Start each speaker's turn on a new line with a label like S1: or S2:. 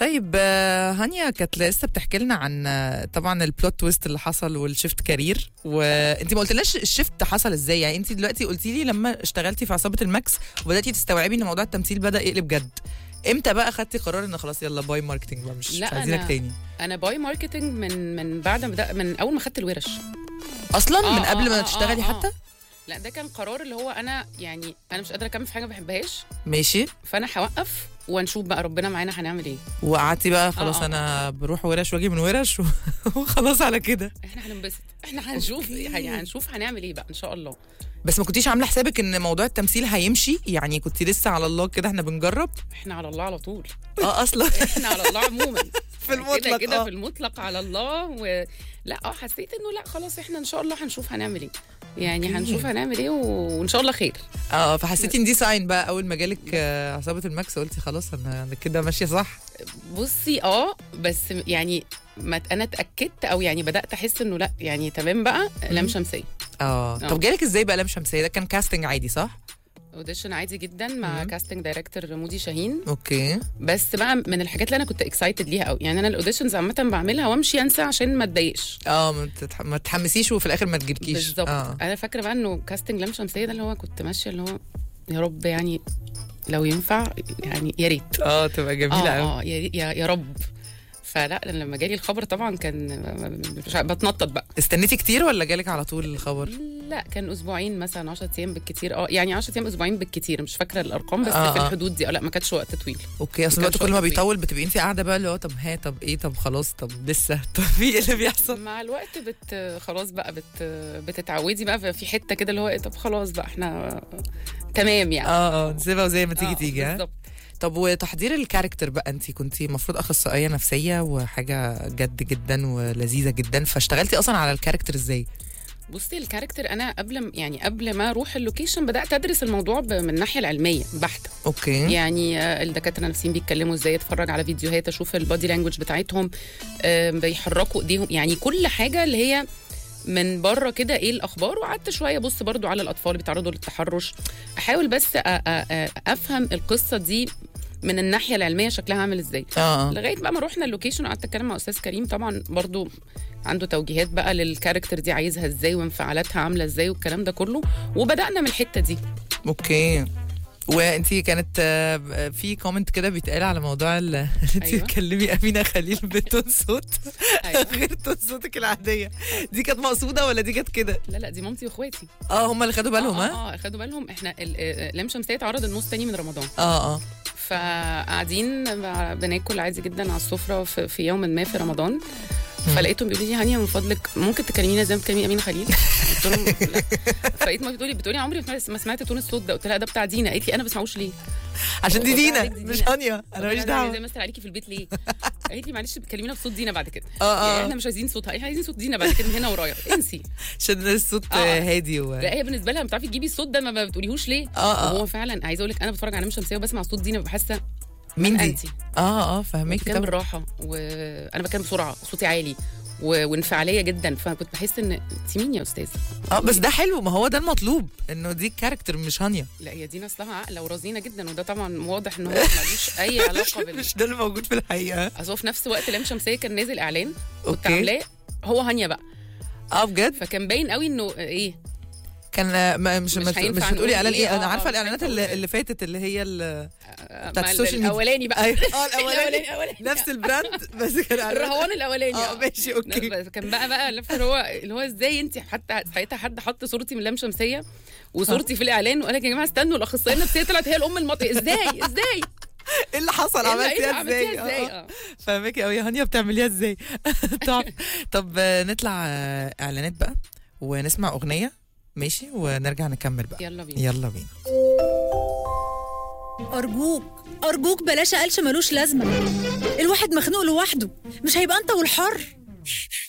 S1: طيب آه، هانيا كانت لسه بتحكي لنا عن آه، طبعا البلوت تويست اللي حصل والشيفت كارير وانت ما قلتلناش الشيفت حصل ازاي يعني انت دلوقتي قلتي لي لما اشتغلتي في عصابه الماكس وبداتي تستوعبي ان موضوع التمثيل بدا يقلب جد امتى بقى خدتي قرار ان خلاص يلا باي ماركتنج بقى مش,
S2: لا،
S1: مش عايزينك
S2: أنا-
S1: تاني
S2: انا باي ماركتنج من من بعد ما بدأ من اول ما خدت الورش
S1: اصلا
S2: آه،
S1: من قبل
S2: آه،
S1: ما
S2: آه،
S1: تشتغلي
S2: آه،
S1: حتى
S2: لا ده كان قرار اللي هو انا يعني انا مش قادره اكمل في حاجه ما بحبهاش
S1: ماشي
S2: فانا هوقف ونشوف بقى ربنا معانا هنعمل ايه
S1: وقعدتي بقى خلاص
S2: آه، آه،
S1: انا بروح ورش واجي من ورش و- وخلاص على كده
S2: احنا هننبسط احنا هنشوف
S1: أوكي.
S2: يعني هنشوف هنعمل ايه بقى ان شاء الله
S1: بس ما كنتيش عامله حسابك ان موضوع التمثيل هيمشي يعني كنت لسه على الله كده احنا بنجرب
S2: احنا على الله على طول
S1: اه اصلا
S2: احنا على الله عموما
S1: في المطلق
S2: كده كده
S1: آه.
S2: في المطلق على الله و... لا اه حسيت انه لا خلاص احنا ان شاء الله هنشوف هنعمل ايه يعني
S1: أوكي.
S2: هنشوف هنعمل ايه و- وان شاء الله خير
S1: اه فحسيتي ان دي ساين بقى اول ما جالك آه، عصابه الماكس قلتي خلاص انا أنا كده ماشيه صح
S2: بصي اه بس يعني ما ت- انا اتاكدت او يعني بدات احس انه لا يعني تمام بقى لام شمسيه
S1: اه
S2: آه.
S1: طب جالك ازاي بقى لام شمسيه ده كان كاستنج عادي صح
S2: اوديشن عادي جدا مع
S1: مم.
S2: كاستنج دايركتور مودي شاهين
S1: اوكي
S2: بس بقى من الحاجات اللي انا كنت اكسايتد ليها قوي يعني انا الاوديشنز عامه بعملها وامشي انسى عشان ما اتضايقش
S1: اه ما تتح- ما تحمسيش وفي الاخر ما تجيبكيش
S2: بالظبط
S1: اه
S2: انا فاكره بقى انه كاستنج لام شمسيه ده اللي هو كنت ماشيه اللي هو يا رب يعني لو ينفع يعني يا ريت
S1: اه تبقى جميله
S2: اه
S1: قوي
S2: اه يا, يا, يا رب فلا لما جالي الخبر طبعا كان مش عارفة- بتنطط بقى
S1: استنيتي كتير ولا جالك على طول الخبر
S2: لا كان اسبوعين مثلا 10 ايام بالكتير اه يعني 10 ايام اسبوعين بالكتير مش فاكره الارقام بس
S1: آه،
S2: في
S1: آه.
S2: الحدود دي اه لا ما كانتش وقت طويل
S1: اوكي اصل
S2: ما
S1: الوقت
S2: كانش
S1: كل ما
S2: وقت طويل.
S1: بيطول بتبقي انت قاعده بقى اللي هو طب ها طب ايه طب خلاص طب لسه طب في ايه اللي بيحصل
S2: مع الوقت بت خلاص بقى بت بتتعودي بقى في حته كده اللي هو إيه، طب خلاص بقى احنا تمام يعني
S1: اه اه نسيبها وزي ما تيجي
S2: آه،
S1: تيجي ها
S2: بالظبط
S1: طب وتحضير الكاركتر بقى انت كنتي المفروض اخصائيه نفسيه وحاجه جد جدا ولذيذه جدا فاشتغلتي اصلا على الكاركتر ازاي
S2: بصي الكاركتر انا قبل م- يعني قبل ما اروح اللوكيشن بدات ادرس الموضوع ب- من الناحيه العلميه بحته
S1: اوكي
S2: يعني آه، الدكاتره النفسيين بيتكلموا ازاي اتفرج على فيديوهات اشوف البادي لانجوج بتاعتهم آه، بيحركوا ايديهم يعني كل حاجه اللي هي من بره كده ايه الاخبار وقعدت شويه ابص برضو على الاطفال اللي بيتعرضوا للتحرش احاول بس أ- أ- أ- افهم القصه دي من الناحيه العلميه شكلها عامل ازاي
S1: اه آه.
S2: لغايه بقى ما رحنا اللوكيشن وقعدت اتكلم مع استاذ كريم طبعا برضو عنده توجيهات بقى للكاركتر دي عايزها ازاي وانفعالاتها عامله ازاي والكلام ده كله وبدانا من الحته دي
S1: اوكي وانت كانت آه، في كومنت كده بيتقال على موضوع ال- ان انت
S2: أيوة.
S1: تكلمي امينه خليل بتون صوت
S2: أيوة.
S1: غير تون صوتك العاديه دي كانت مقصوده ولا دي كانت كده
S2: لا لا دي مامتي واخواتي
S1: اه هم اللي خدوا بالهم
S2: اه,
S1: ها
S2: آه, آه خدوا بالهم احنا ال- آه، لام شمسيه اتعرض النص تاني من رمضان
S1: اه اه
S2: فقاعدين ب- بناكل عادي جدا على السفره في, في يوم ما في رمضان فلقيتهم بيقولوا لي هانيه من فضلك ممكن تكلمينا زي ما بتكلمي امينه خليل قلت لهم لا فلقيت ما بتقولي بتقولي عمري ما سمعت تون الصوت ده قلت لها ده بتاع دينا قالت لي انا ما بسمعوش ليه
S1: عشان دي
S2: قلت لها
S1: دينا
S2: عليك دي
S1: مش
S2: دينا.
S1: هانيا انا ماليش
S2: زي
S1: دعوه
S2: ما اسال عليكي في البيت ليه قالت لي معلش بتكلمينا بصوت دينا بعد كده
S1: اه
S2: يعني
S1: اه
S2: احنا مش عايزين صوتها احنا عايزين صوت دينا بعد كده من هنا ورايا انسي
S1: عشان الصوت
S2: آه.
S1: آه. هادي و...
S2: لا هي بالنسبه لها بتعرفي تجيبي الصوت ده ما ما بتقوليهوش ليه
S1: اه اه
S2: وهو فعلا عايزه اقول لك انا بتفرج على نمشة شمسيه وبسمع صوت دينا بحاسه
S1: مين دي؟
S2: انتي
S1: اه اه فهمك
S2: بتكلم
S1: طب
S2: بالراحه وانا بتكلم بسرعه صوتي عالي و... وانفعاليه جدا فكنت بحس ان انت مين يا استاذ
S1: اه بس ده حلو ما هو ده المطلوب انه دي كاركتر مش هانيا
S2: لا هي دينا اصلها عاقله ورزينه جدا وده طبعا واضح ان هو ملوش اي علاقه بال
S1: مش ده اللي موجود في الحقيقه
S2: اصل هو في نفس وقت لام شمسيه كان نازل اعلان كنت
S1: اوكي
S2: عاملاه هو هانيا بقى
S1: اه بجد
S2: فكان باين قوي انه ايه
S1: كان آه، ما مش
S2: مش
S1: مش,
S2: هينفع
S1: مش بتقولي
S2: نقول
S1: اعلان
S2: إيه،
S1: ايه انا
S2: آه،
S1: عارفه
S2: آه، مش
S1: الاعلانات
S2: هينفع
S1: اللي,
S2: نقول
S1: اللي فاتت اللي هي ال-
S2: آه،
S1: بتاعت
S2: مع
S1: السوشيال ميديا.
S2: الاولاني بقى
S1: ايوه اه الاولاني
S2: الاولاني الاولاني
S1: نفس البراند بس كان إعلان-
S2: الرهوان الاولاني
S1: اه
S2: آه.
S1: ماشي اوكي
S2: بس كان بقى بقى اللي هو اللي هو ازاي انت حتى ساعتها حد حط صورتي من لام شمسيه وصورتي في الاعلان وقال لك يا جماعه استنوا الاخصائيه النفسيه طلعت هي الام المطي ازاي ازاي
S1: ايه اللي حصل
S2: إيه اللي- إيه اللي
S1: عملتيها ازاي
S2: عملتيها ازاي
S1: آه، آه.
S2: اه
S1: فاهمكي قوي يا هانيا بتعمليها ازاي طب طب آه، نطلع آه، اعلانات بقى ونسمع اغنيه ماشي ونرجع نكمل بقى
S2: يلا بينا
S1: يلا بينا
S3: أرجوك أرجوك بلاش قلش ملوش لازمة الواحد مخنوق لوحده مش هيبقى أنت والحر